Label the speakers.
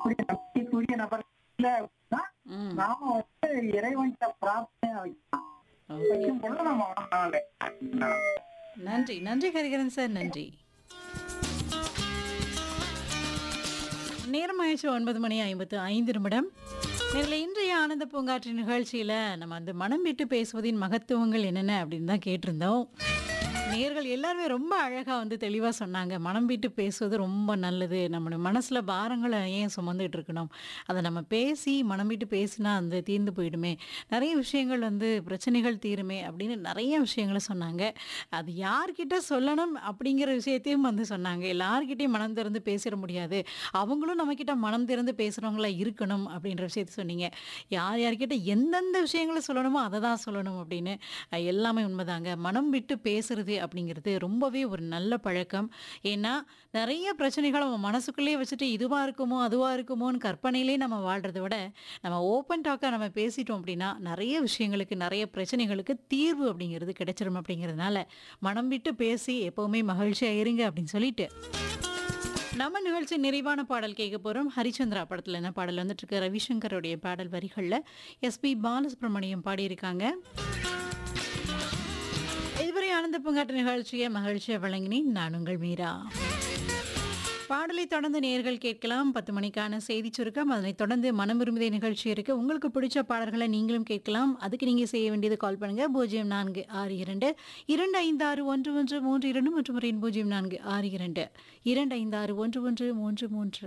Speaker 1: இருக்கக்கூடிய நம்பிக்கைக்குரிய நபர் இல்ல அப்படின்னா
Speaker 2: ம்
Speaker 1: நாம வந்து இறைவன்கிட்ட பிரார்த்தனை வைக்கலாம்
Speaker 2: ஓகே
Speaker 1: வைக்கும் பொழுது நம்ம மனம்
Speaker 2: நன்றி நன்றி ஹரிகரன் சார் நன்றி நேரம் ஆயிடுச்சு ஒன்பது மணி ஐம்பத்து ஐந்து நிமிடம் நேரில் இன்றைய ஆனந்த பூங்காற்று நிகழ்ச்சியில் நம்ம அந்த மனம் விட்டு பேசுவதின் மகத்துவங்கள் என்னென்ன அப்படின்னு தான் கேட்டிருந்தோம் நேர்கள் எல்லாருமே ரொம்ப அழகாக வந்து தெளிவாக சொன்னாங்க மனம் விட்டு பேசுவது ரொம்ப நல்லது நம்மளுடைய மனசில் பாரங்களை ஏன் சுமந்துட்டு இருக்கணும் அதை நம்ம பேசி மனம் விட்டு பேசினா அந்த தீர்ந்து போயிடுமே நிறைய விஷயங்கள் வந்து பிரச்சனைகள் தீருமே அப்படின்னு நிறைய விஷயங்களை சொன்னாங்க அது யார்கிட்ட சொல்லணும் அப்படிங்கிற விஷயத்தையும் வந்து சொன்னாங்க எல்லார்கிட்டையும் மனம் திறந்து பேசிட முடியாது அவங்களும் நம்மக்கிட்ட மனம் திறந்து பேசுகிறவங்களா இருக்கணும் அப்படின்ற விஷயத்த சொன்னீங்க யார் யார்கிட்ட எந்தெந்த விஷயங்களை சொல்லணுமோ அதை தான் சொல்லணும் அப்படின்னு அஹ் எல்லாமே உண்மைதாங்க மனம் விட்டு பேசுறது அப்படிங்கிறது ரொம்பவே ஒரு நல்ல பழக்கம் ஏன்னா நிறைய பிரச்சனைகளை நம்ம மனசுக்குள்ளேயே வச்சுட்டு இதுவாக இருக்குமோ அதுவாக இருக்குமோன்னு கற்பனையிலே நம்ம வாழ்கிறத விட நம்ம ஓப்பன் டாக்காக நம்ம பேசிட்டோம் அப்படின்னா நிறைய விஷயங்களுக்கு நிறைய பிரச்சனைகளுக்கு தீர்வு அப்படிங்கிறது கிடைச்சிரும் அப்படிங்கிறதுனால மனம் விட்டு பேசி எப்போவுமே மகிழ்ச்சியாக இருங்க அப்படின்னு சொல்லிட்டு நம்ம நிகழ்ச்சி நிறைவான பாடல் கேட்க போகிறோம் ஹரிச்சந்திரா படத்தில் என்ன பாடல் வந்துட்டு இருக்கு ரவிசங்கருடைய பாடல் வரிகளில் எஸ்பி பாலசுப்ரமணியம் பாடியிருக்காங்க இதுவரை ஆனந்த பூங்காட்டு நிகழ்ச்சியை மகிழ்ச்சியை வழங்கினேன் நான் உங்கள் மீரா பாடலை தொடர்ந்து நேர்கள் கேட்கலாம் பத்து மணிக்கான செய்தி சுருக்கம் அதனைத் தொடர்ந்து மனம் விரும்பிய நிகழ்ச்சி இருக்கு உங்களுக்கு பிடிச்ச பாடல்களை நீங்களும் கேட்கலாம் அதுக்கு நீங்க செய்ய வேண்டியது கால் பண்ணுங்க பூஜ்ஜியம் நான்கு ஆறு இரண்டு இரண்டு ஐந்து ஆறு ஒன்று ஒன்று மூன்று இரண்டு மற்றும் பூஜ்ஜியம் நான்கு ஆறு இரண்டு இரண்டு ஐந்து ஆறு ஒன்று ஒன்று மூன்று மூன்று